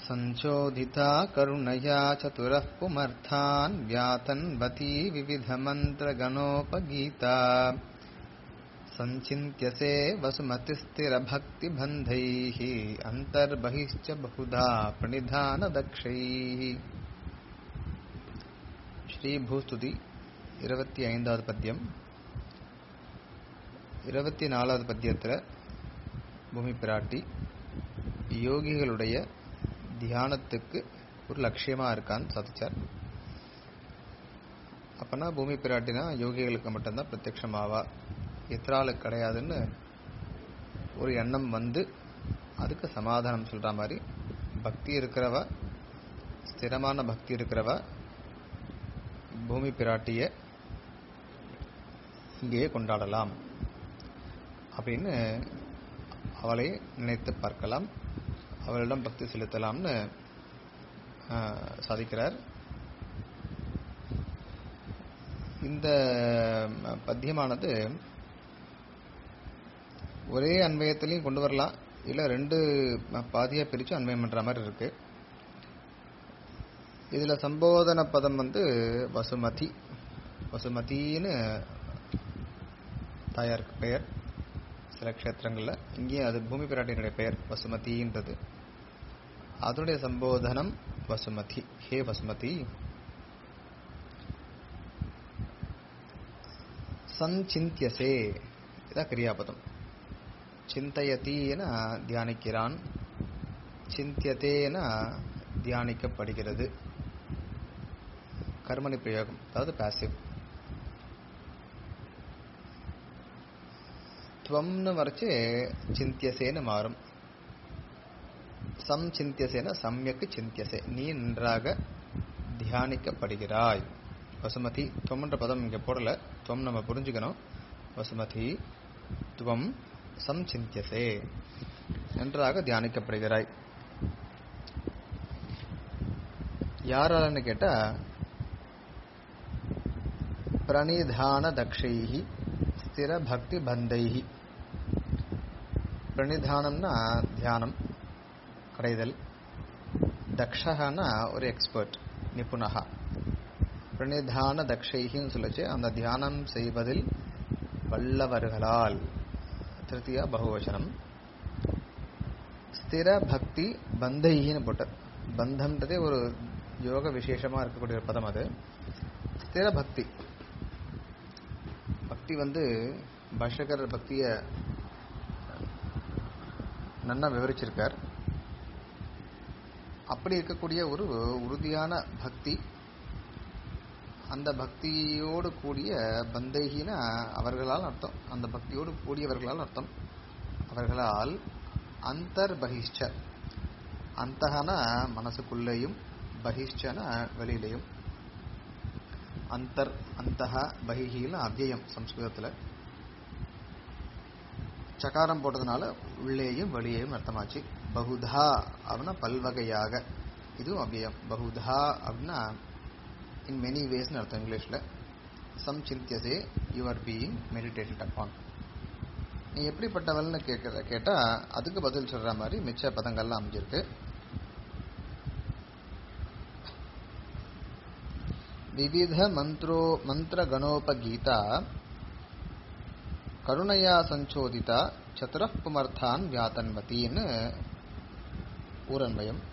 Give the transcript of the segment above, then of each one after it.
सञ्चोदिता करुणया चतुरः पुमर्थान् व्यातन्वती विविधमन्त्रगणोपगीता सञ्चिन्त्यसे वसुमतिस्थिरभक्तिबन्धैः अन्तर्बहिश्च बहुधा प्रणिधानदक्षैः ஸ்ரீபூஸ்துதி இருபத்தி ஐந்தாவது பத்தியம் இருபத்தி நாலாவது பத்தியத்தில் பூமி பிராட்டி யோகிகளுடைய தியானத்துக்கு ஒரு லட்சியமா இருக்கான்னு சாதிச்சார் அப்பனா பூமி பிராட்டினா யோகிகளுக்கு மட்டும்தான் பிரத்யட்சமாவா எத்திராளுக்கு கிடையாதுன்னு ஒரு எண்ணம் வந்து அதுக்கு சமாதானம் சொல்ற மாதிரி பக்தி இருக்கிறவ ஸ்திரமான பக்தி இருக்கிறவ பூமி பிராட்டிய இங்கேயே கொண்டாடலாம் அப்படின்னு அவளை நினைத்து பார்க்கலாம் அவளிடம் பக்தி செலுத்தலாம்னு சாதிக்கிறார் இந்த பத்தியமானது ஒரே அன்வயத்திலையும் கொண்டு வரலாம் இல்லை ரெண்டு பாதியாக பிரித்து அன்வயம் பண்ணுற மாதிரி இருக்கு இதில் சம்போதன பதம் வந்து வசுமதி வசுமதின்னு தாயாருக்கு பெயர் சில க்ஷேத்திரங்களில் இங்கேயும் அது பூமி பிராட்டியினுடைய பெயர் வசுமதின்றது அதனுடைய சம்போதனம் வசுமதி ஹே வசுமதி சஞ்சிந்தியசே இதான் கிரியாபதம் சிந்தயத்தீன தியானிக்கிறான் சிந்தியத்தேன தியானிக்கப்படுகிறது கர்மணி பிரயோகம் அதாவது பாசிவ் துவம்னு வரைச்சு சிந்தியசேன்னு மாறும் சம் சிந்தியசேன சமயக்கு சிந்தியசே நீ நன்றாக தியானிக்கப்படுகிறாய் வசுமதி துவம்ன்ற பதம் இங்கே போடல துவம் நம்ம புரிஞ்சுக்கணும் வசுமதி துவம் சம் சிந்தியசே நன்றாக தியானிக்கப்படுகிறாய் யாராலன்னு கேட்டா பிரணிதான தக்ஷைஹி ஸ்திர பக்தி பந்தைஹி பிரணிதானம்னா தியானம் கடைதல் தக்ஷகனா ஒரு எக்ஸ்பர்ட் நிபுணகா பிரணிதான தக்ஷைகின்னு சொல்லிச்சு அந்த தியானம் செய்வதில் வல்லவர்களால் திருத்தியா பகுவச்சனம் ஸ்திர பக்தி பந்தைகின்னு போட்டார் பந்தம்ன்றதே ஒரு யோக விசேஷமா இருக்கக்கூடிய ஒரு பதம் அது ஸ்திர பக்தி பக்தி வந்து பாஷகர் பக்திய நன்னா விவரிச்சிருக்கார் அப்படி இருக்கக்கூடிய ஒரு உறுதியான பக்தி அந்த பக்தியோடு கூடிய பந்தைகினா அவர்களால் அர்த்தம் அந்த பக்தியோடு கூடியவர்களால் அர்த்தம் அவர்களால் அந்தர் பகிஷ்ச அந்தகன மனசுக்குள்ளேயும் பகிஷ்சன வெளியிலையும் அந்தர் அந்தக பகிஹியில் அவ்யயம் சம்ஸ்கிருதத்தில் சகாரம் போட்டதுனால உள்ளேயும் வெளியேயும் அர்த்தமாச்சு பகுதா அப்படின்னா பல்வகையாக இதுவும் அவ்யயம் பகுதா அப்படின்னா இன் மெனி வேஸ்னு அர்த்தம் இங்கிலீஷில் சம் சிந்தியசே you are being meditated upon நீ எப்படிப்பட்டவள்னு கேட்குற கேட்டால் அதுக்கு பதில் சொல்கிற மாதிரி மிச்ச பதங்கள்லாம் அமைஞ்சிருக்கு விவித மந்த்ரோ மந்திர கணோபகீதா கருணையா சஞ்சோதிதா சதுர புமர்த்தான் வியாத்தன்வத்தின்னு ஊரன்வயம்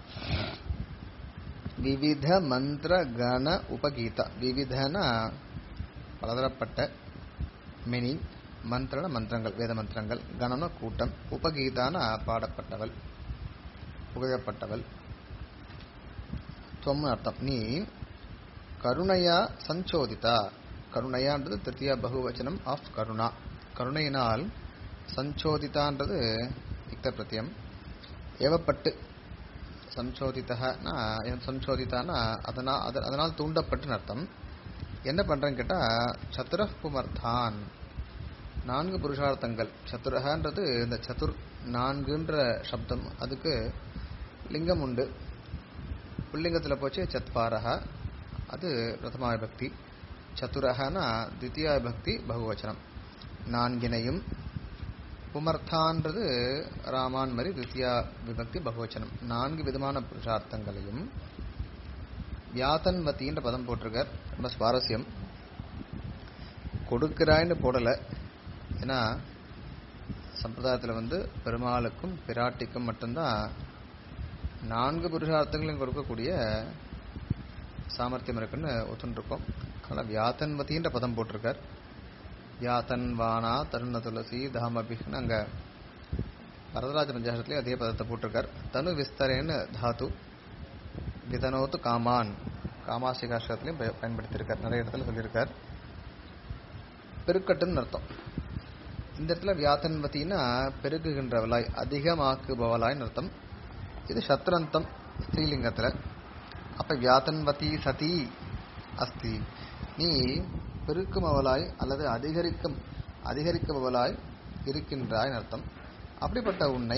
விவித மந்திர கண உபகீதா விவிதன பலதரப்பட்ட மெனி மந்திரன மந்திரங்கள் வேத மந்திரங்கள் கணன கூட்டம் உபகீதான பாடப்பட்டவள் புகழப்பட்டவள் துவம் அர்த்தம் நீ கருணையா சஞ்சோதிதா கருணையான்றது திருத்தியா பகுவச்சனம் ஆஃப் கருணா கருணையினால் சஞ்சோதிதான்றது யுக்த பிரத்தியம் ஏவப்பட்டு சஞ்சோதித்தனா சஞ்சோதித்தானா அதனால் அதனால் தூண்டப்பட்டுன்னு அர்த்தம் என்ன பண்றேன்னு கேட்டா சதுர புமர்தான் நான்கு புருஷார்த்தங்கள் சதுரகன்றது இந்த சதுர் நான்குன்ற சப்தம் அதுக்கு லிங்கம் உண்டு புல்லிங்கத்தில் போச்சு சத்வாரக அது பிரதமா விபக்தி சதுரகனா தித்தியா விபக்தி பகுவச்சனம் நான்கினையும் புமர்த்தான்றது ராமான் மாதிரி தித்தியா விபக்தி பகவச்சனம் நான்கு விதமான புருஷார்த்தங்களையும் வியாத்தன்வத்தின்ற பதம் போட்டிருக்கார் ரொம்ப சுவாரஸ்யம் கொடுக்கிறாய்ன்னு போடலை ஏன்னா சம்பிரதாயத்தில் வந்து பெருமாளுக்கும் பிராட்டிக்கும் மட்டும்தான் நான்கு புருஷார்த்தங்களையும் கொடுக்கக்கூடிய சாமர்த்தியம் இருக்குன்னு ஒத்துருக்கோம் அதனால் வியாத்தன்வத்தின்ற பதம் போட்டிருக்கார் வியாத்தன் வானா தருண துளசி தாமபின்னு அங்கே வரதராஜ பஞ்சாசத்துலேயும் அதே பதத்தை போட்டிருக்கார் தனு விஸ்தரேன்னு தாத்து விதனோத்து காமான் காமாசிகாஷ்டத்துலையும் பயன்படுத்தியிருக்கார் நிறைய இடத்துல சொல்லியிருக்கார் பெருக்கட்டுன்னு அர்த்தம் இந்த இடத்துல வியாத்தன்வத்தின்னா பெருக்குகின்றவளாய் அதிகமாக்குபவளாய்னு அர்த்தம் இது சத்ரந்தம் ஸ்ரீலிங்கத்தில் அப்ப வியாத்தன்வதி சதி அஸ்தி நீ பெருக்குமவளாய் அல்லது அதிகரிக்கும் அதிகரிக்குபவளாய் இருக்கின்றாய் அர்த்தம் அப்படிப்பட்ட உன்னை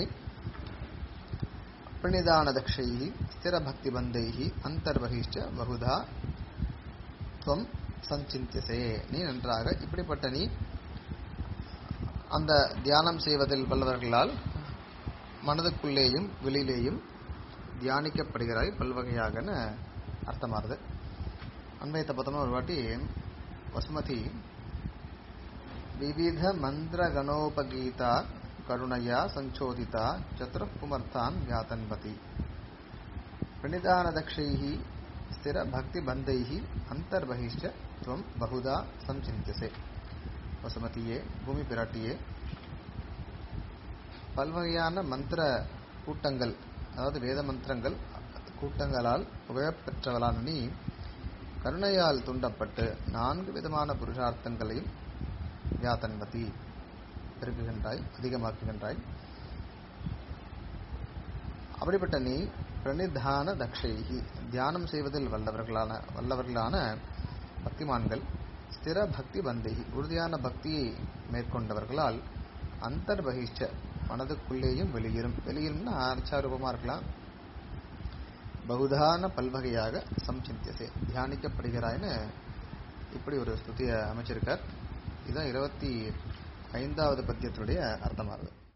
பிரணிதான தக்ஷைஹி ஸ்திர பக்தி பந்தைஹி அந்தர்வகிஷ்ட பகுதா துவம் சஞ்சிந்தியசே நீ நன்றாக இப்படிப்பட்ட நீ அந்த தியானம் செய்வதில் வல்லவர்களால் மனதுக்குள்ளேயும் வெளியிலேயும் தியானிக்கப்படுகிறாய் பல்வகையாகன்னு அர்த்தமாகுது அன்வயத்தை பார்த்தோம்னா ஒரு வாட்டி வசுமதி விவித மந்திர கணோபகீதா கருணையா சஞ்சோதிதா சதுர புமர்த்தான் வியாதன்வதி பிரணிதானதக்ஷைஹி ஸ்திர பக்தி பந்தைஹி அந்தர்பகிஷ்ட துவம் பகுதா சஞ்சிந்தியசே வசுமதியே பூமி பிராட்டியே பல்வகையான மந்திர கூட்டங்கள் அதாவது வேத மந்திரங்கள் கூட்டங்களால் புகழப்பெற்றவளான நீ கருணையால் தூண்டப்பட்டு நான்கு விதமான புருஷார்த்தங்களையும் வியாதன்வதி பெருக்குகின்றாய் அதிகமாக்குகின்றாய் அப்படிப்பட்ட நீ பிரணிதான தக்ஷைகி தியானம் செய்வதில் வல்லவர்களான வல்லவர்களான பக்திமான்கள் ஸ்திர பக்தி பந்திகி உறுதியான பக்தியை மேற்கொண்டவர்களால் அந்தர்பகிஷ்ட மனதுக்குள்ளேயும் வெளியிலும் வெளியிலும்னா அர்ச்சாரூபமா இருக்கலாம் பகுதான பல்வகையாக சம்சிந்தியசே தியானிக்கப்படுகிறாய்னு இப்படி ஒரு ஸ்துதியை அமைச்சிருக்கார் இதுதான் இருபத்தி ஐந்தாவது பத்தியத்துடைய அர்த்தமாகுது